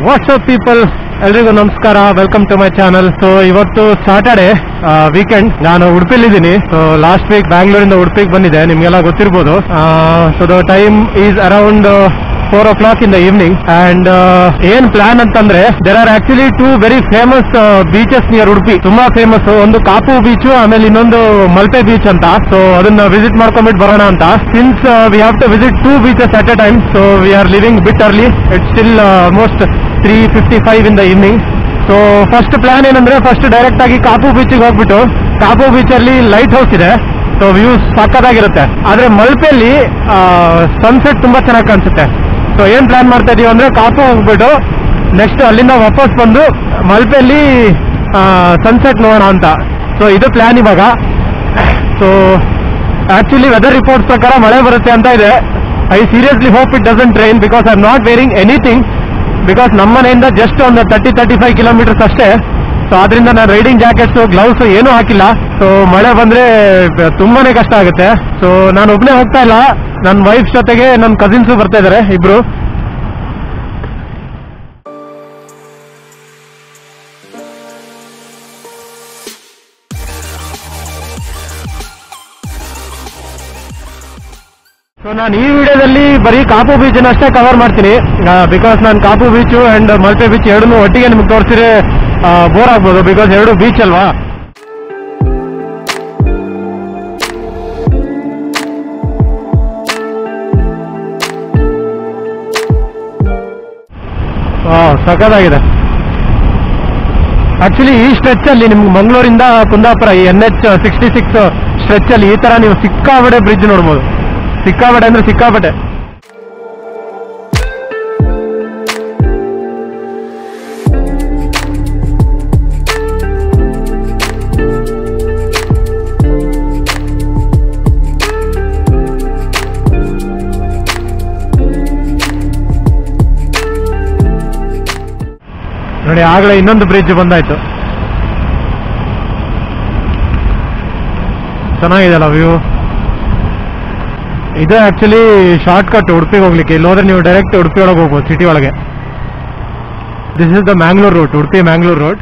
WhatsApp people ಎಲ್ರಿಗೂ ನಮಸ್ಕಾರ welcome to my channel so ಇವತ್ತು ಸಾಟರ್ಡೆ ವೀಕೆಂಡ್ ನಾನು ಉಡುಪಿಲಿದ್ದೀನಿ ಸೊ ಲಾಸ್ಟ್ ವೀಕ್ ಬ್ಯಾಂಗ್ಳೂರಿಂದ ಉಡುಪಿಗೆ ಬಂದಿದೆ ನಿಮ್ಗೆಲ್ಲ ಗೊತ್ತಿರ್ಬೋದು so the time is around four o'clock in the evening and ಏನ್ ಪ್ಲಾನ್ ಅಂತಂದ್ರೆ there are actually two very famous beaches near Udupi ತುಂಬಾ ಫೇಮಸ್ ಒಂದು ಕಾಪು ಬೀಚ್ ಆಮೇಲೆ ಇನ್ನೊಂದು ಮಲ್ಪೆ ಬೀಚ್ ಅಂತ ಸೊ ಅದನ್ನ ವಿಸಿಟ್ ಮಾಡ್ಕೊಂಡ್ಬಿಟ್ಟು ಬರೋಣ ಅಂತ since we have to visit two beaches at A time so we are leaving bit early it's still almost three fifty five in the evening so first plan ಏನಂದ್ರೆ first direct ಆಗಿ ಕಾಪು ಬೀಚಿಗೆ ಹೋಗ್ಬಿಟ್ಟು Kapu beach ಅಲ್ಲಿ light house ಇದೆ so views ಸಕ್ಕದಾಗಿರುತ್ತೆ ಆದ್ರೆ ಮಲ್ಪೆಯಲ್ಲಿ sunset ತುಂಬಾ ಚೆನ್ನಾಗಿ ಕಾಣಿಸುತ್ತೆ ಸೊ ಏನ್ ಪ್ಲಾನ್ ಮಾಡ್ತಾ ಇದೀವಿ ಅಂದ್ರೆ ಕಾಪು ಹೋಗ್ಬಿಟ್ಟು ನೆಕ್ಸ್ಟ್ ಅಲ್ಲಿಂದ ವಾಪಸ್ ಬಂದು ಮಲ್ಪೆಯಲ್ಲಿ ಸನ್ಸೆಟ್ ನೋಡೋಣ ಅಂತ ಸೊ ಇದು ಪ್ಲಾನ್ ಇವಾಗ ಸೊ ಆಕ್ಚುಲಿ ವೆದರ್ ರಿಪೋರ್ಟ್ಸ್ ಪ್ರಕಾರ ಮಳೆ ಬರುತ್ತೆ ಅಂತ ಇದೆ I seriously hope it doesn't rain because I am not wearing anything because ನಮ್ಮ ಮನೆಯಿಂದ ಜಸ್ಟ್ ಒಂದು ತರ್ಟಿ ತರ್ಟಿ ಫೈವ್ ಕಿಲೋಮೀಟರ್ಸ್ ಅಷ್ಟೇ ಸೊ ಅದರಿಂದ ನಾನು ರೈಡಿಂಗ್ ಜಾಕೆಟ್ಸ್ ಗ್ಲೌಸ್ ಏನೂ ಹಾಕಿಲ್ಲ ಸೊ ಮಳೆ ಬಂದ್ರೆ ಬ- ತುಂಬಾನೇ ಕಷ್ಟ ಆಗುತ್ತೆ ಸೊ ನಾನು ಒಬ್ಬನೇ ಹೋಗ್ತಾ ಇಲ್ಲ ನನ್ನ ವೈಫ್ ಜೊತೆಗೆ ನನ್ನ ಕಸಿನ್ಸು ಬರ್ತಾ ಇದಾರೆ ಇಬ್ರು ಸೊ ನಾನು ಈ ವಿಡಿಯೋದಲ್ಲಿ ಬರೀ ಕಾಪು ಬೀಚ್ ಅಷ್ಟೇ ಕವರ್ ಮಾಡ್ತೀನಿ ಬಿಕಾಸ್ ನಾನು Kapu beach and Malpe beach ಎರಡನ್ನೂ ಒಟ್ಟಿಗೆ ನಿಮ್ಗೆ ತೋರಿಸಿದ್ರೆ ಬೋರ್ ಆಗ್ಬೋದು ಬಿಕಾಸ್ ಎರಡು ಬೀಚ್ ಅಲ್ವಾ ಸಖತ್ತಾಗಿದೆ ಆಕ್ಚುಲಿ ಈ ಸ್ಟ್ರೆಚ್ ಅಲ್ಲಿ ನಿಮ್ಗೆ ಮಂಗಳೂರಿಂದ ಕುಂದಾಪುರ ಈ N H sixty six stretch ಅಲ್ಲಿ ಈ ತರ ನೀವು ಸಿಕ್ಕಾಪಟ್ಟೆ ಬ್ರಿಡ್ಜ್ ನೋಡ್ಬೋದು ಸಿಕ್ಕಾಪಟ್ಟೆ ಅಂದ್ರೆ ಸಿಕ್ಕಾಪಟ್ಟೆ ನೋಡಿ ಆಗಲೇ ಇನ್ನೊಂದು ಬ್ರಿಡ್ಜ್ ಬಂದಾಯ್ತು ಚೆನ್ನಾಗಿದೆಯಲ್ಲ ವ್ಯೂ ಇದು ಆಕ್ಚುಲಿ ಶಾರ್ಟ್ ಕಟ್ ಉಡುಪಿಗೆ ಹೋಗ್ಲಿಕ್ಕೆ ಇಲ್ಲಿ ಹೋದ್ರೆ ನೀವು ಡೈರೆಕ್ಟ್ ಉಡುಪಿ ಒಳಗೆ ಹೋಗ್ಬೋದು ಸಿಟಿ ಒಳಗೆ this is the Mangalore route Udupi Mangalore road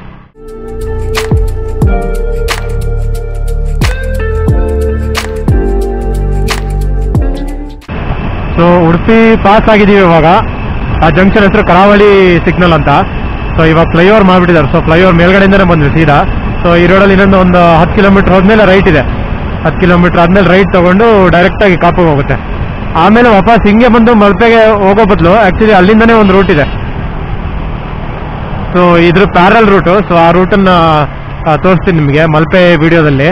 so Udupi pass ಆಗಿದ್ದೀವಿ ಇವಾಗ ಆ ಜಂಕ್ಷನ್ ಹೆಸರು ಕರಾವಳಿ ಸಿಗ್ನಲ್ ಅಂತ ಸೊ ಇವಾಗ ಫ್ಲೈಓವರ್ ಮಾಡ್ಬಿಟ್ಟಿದ್ದಾರೆ ಸೊ ಫ್ಲೈಓವರ್ ಮೇಲ್ಗಡೆಯಿಂದನೇ ಬಂದ್ವಿ ಸೀದಾ ಸೊ ಈ ರೋಡಲ್ಲಿ ಇನ್ನೊಂದು ಒಂದು ಹತ್ತು ಕಿಲೋಮೀಟರ್ ಹೋದ್ಮೇಲೆ ರೈಟ್ ಇದೆ ಹತ್ತು ಕಿಲೋಮೀಟರ್ ಆದ್ಮೇಲೆ ರೈಟ್ ತಗೊಂಡು ಡೈರೆಕ್ಟ್ ಆಗಿ ಕಾಪುಗೆ ಹೋಗುತ್ತೆ ಆಮೇಲೆ ವಾಪಸ್ ಹಿಂಗೆ ಬಂದು ಮಲ್ಪೆಗೆ ಹೋಗೋ ಬದಲು ಆಕ್ಚುಲಿ ಅಲ್ಲಿಂದನೇ ಒಂದು ರೂಟ್ ಇದೆ ಸೊ ಇದ್ರ ಪ್ಯಾರಲ್ ರೂಟು ಸೊ ಆ ರೂಟನ್ನ ತೋರಿಸ್ತೀನಿ ನಿಮಗೆ ಮಲ್ಪೆ ವಿಡಿಯೋದಲ್ಲಿ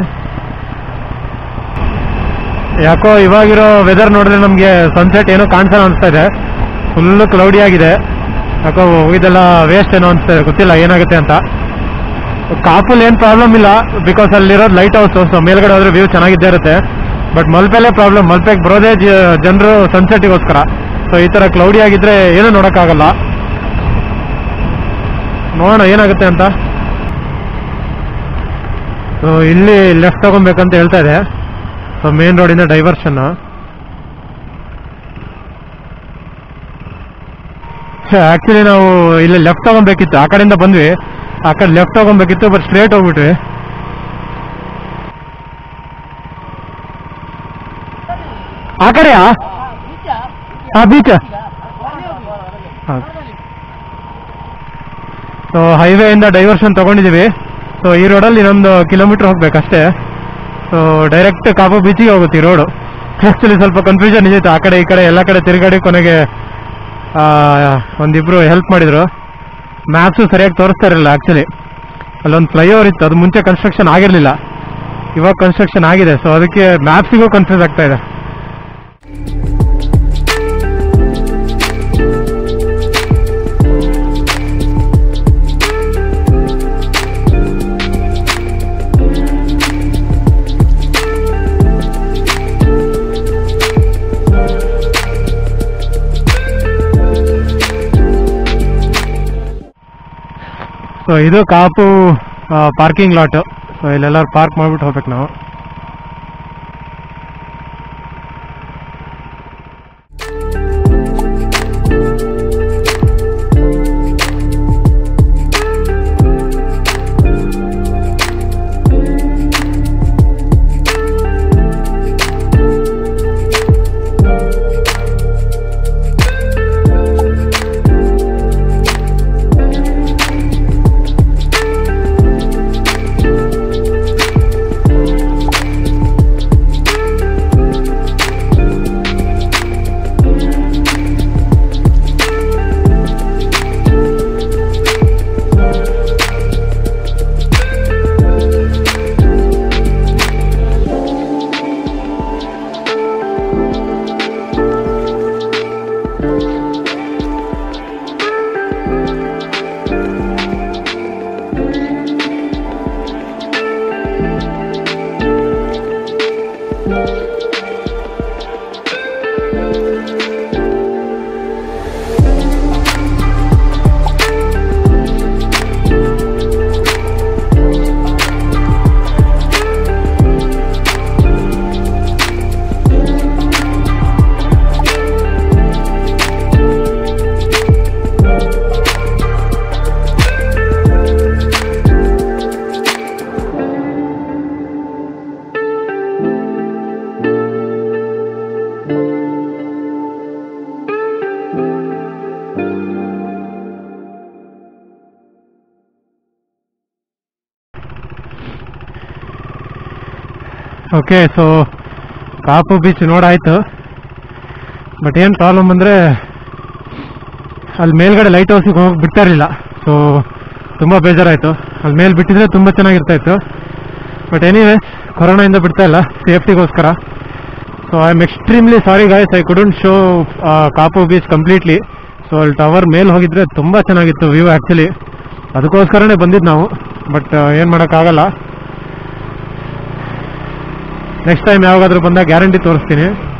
ಯಾಕೋ ಇವಾಗಿರೋ ವೆದರ್ ನೋಡಿದ್ರೆ ನಮಗೆ ಸನ್ಸೆಟ್ ಏನೋ ಕಾಣಿಸಲ್ಲ ಅನಿಸ್ತಾ ಇದೆ ಫುಲ್ ಕ್ಲೌಡಿ ಆಗಿದೆ ಯಾಕೋ ಹೋಗಿದ್ದೆಲ್ಲ ವೇಸ್ಟ್ ಏನೋ ಅನಿಸ್ತಾ ಇದೆ ಗೊತ್ತಿಲ್ಲ ಏನಾಗುತ್ತೆ ಅಂತ ಕಾಪುಲ್ ಏನು ಪ್ರಾಬ್ಲಮ್ ಇಲ್ಲ ಬಿಕಾಸ್ ಅಲ್ಲಿರೋದು ಲೈಟ್ ಹೌಸ್ ಸೊ ಮೇಲ್ಗಡೆ ಹೋದ್ರೆ ವ್ಯೂ ಚೆನ್ನಾಗಿದ್ದೇ ಇರುತ್ತೆ ಬಟ್ ಮಲ್ಪೆಲ್ಲೇ ಪ್ರಾಬ್ಲಮ್ ಮಲ್ಪೆಗೆ ಬರೋದೇ ಜನರು ಸನ್ಸೆಟಿಗೋಸ್ಕರ ಸೊ ಈ ಥರ ಕ್ಲೌಡಿ ಆಗಿದ್ರೆ ಏನೂ ನೋಡೋಕ್ಕಾಗಲ್ಲ ನೋಡೋಣ ಏನಾಗುತ್ತೆ ಅಂತ ಸೊ ಇಲ್ಲಿ ಲೆಫ್ಟ್ ತಗೊಬೇಕಂತ ಹೇಳ್ತಾ ಇದೆ ಸೊ ಮೇನ್ ರೋಡಿಂದ ಡೈವರ್ಷನ್ ಆಕ್ಚುಲಿ ನಾವು ಇಲ್ಲಿ ಲೆಫ್ಟ್ ತಗೊಬೇಕಿತ್ತು ಆ ಕಡೆಯಿಂದ ಬಂದ್ವಿ ಆ ಕಡೆ ಲೆಫ್ಟ್ ತಗೊಬೇಕಿತ್ತು ಬಟ್ ಸ್ಟ್ರೇಟ್ ಹೋಗ್ಬಿಟ್ವಿ ಆ ಕಡೆಯಾ ಹಾ ಬೀಚ್ ಸೊ ಹೈವೇಯಿಂದ ಡೈವರ್ಷನ್ ತಗೊಂಡಿದ್ದೀವಿ ಸೊ ಈ ರೋಡಲ್ಲಿ ಇನ್ನೊಂದು ಕಿಲೋಮೀಟರ್ ಹೋಗ್ಬೇಕಷ್ಟೇ ಸೊ ಡೈರೆಕ್ಟ್ ಕಾಪು ಬೀಚಿಗೆ ಹೋಗುತ್ತೆ ಈ ರೋಡು ಆಕ್ಚುಲಿ ಸ್ವಲ್ಪ ಕನ್ಫ್ಯೂಷನ್ ಇದ್ದಿತ್ತು ಆ ಕಡೆ ಈ ಕಡೆ ಎಲ್ಲ ಕಡೆ ತಿರುಗಾಡಿ ಕೊನೆಗೆ ಆ, ಒಂದಿಬ್ರು ಹೆಲ್ಪ್ ಮಾಡಿದ್ರು ಮ್ಯಾಪ್ಸು ಸರಿಯಾಗಿ ತೋರಿಸ್ತಾ ಇರಲಿಲ್ಲ ಆಕ್ಚುಲಿ ಅಲ್ಲೊಂದು ಫ್ಲೈಓವರ್ ಇತ್ತು ಅದು ಮುಂಚೆ ಕನ್ಸ್ಟ್ರಕ್ಷನ್ ಆಗಿರಲಿಲ್ಲ ಇವಾಗ ಕನ್ಸ್ಟ್ರಕ್ಷನ್ ಆಗಿದೆ ಸೊ ಅದಕ್ಕೆ ಮ್ಯಾಪ್ಸಿಗೂ ಕನ್ಫ್ಯೂಸ್ ಆಗ್ತಾ ಇದೆ ಸೊ ಇದು ಕಾಪು ಪಾರ್ಕಿಂಗ್ ಲಾಟ್ ಸೊ ಇಲ್ಲೆಲ್ಲರೂ ಪಾರ್ಕ್ ಮಾಡ್ಬಿಟ್ಟು ಹೋಗ್ಬೇಕು ನಾವು ಓಕೆ ಸೊ ಕಾಪು ಬೀಚ್ ನೋಡಾಯ್ತು ಬಟ್ ಏನು ಪ್ರಾಬ್ಲಮ್ ಅಂದರೆ ಅಲ್ಲಿ ಮೇಲ್ಗಡೆ ಲೈಟ್ ಹೌಸಿಗೆ ಹೋಗಿ ಬಿಡ್ತಾ ಇರಲಿಲ್ಲ ಸೊ ತುಂಬ ಬೇಜಾರಾಯಿತು ಅಲ್ಲಿ ಮೇಲೆ ಬಿಟ್ಟಿದ್ರೆ ತುಂಬ ಚೆನ್ನಾಗಿರ್ತಾ ಇತ್ತು ಬಟ್ ಎನಿವೇ ಕೊರೋನಾಯಿಂದ ಬಿಡ್ತಾ ಇಲ್ಲ ಸೇಫ್ಟಿಗೋಸ್ಕರ so I am extremely sorry guys I couldn't show Kapu beach completely so ಅಲ್ಲಿ ಟವರ್ ಮೇಲೆ ಹೋಗಿದ್ರೆ ತುಂಬ ಚೆನ್ನಾಗಿತ್ತು ವ್ಯೂ ಆ್ಯಕ್ಚುಲಿ ಅದಕ್ಕೋಸ್ಕರನೇ ಬಂದಿದ್ದು ನಾವು ಬಟ್ ಏನು ಮಾಡೋಕ್ಕಾಗಲ್ಲ ನೆಕ್ಸ್ಟ್ ಟೈಮ್ ಯಾವಾಗಾದ್ರೂ ಬಂದಾಗ ಗ್ಯಾರಂಟಿ ತೋರಿಸ್ತೀನಿ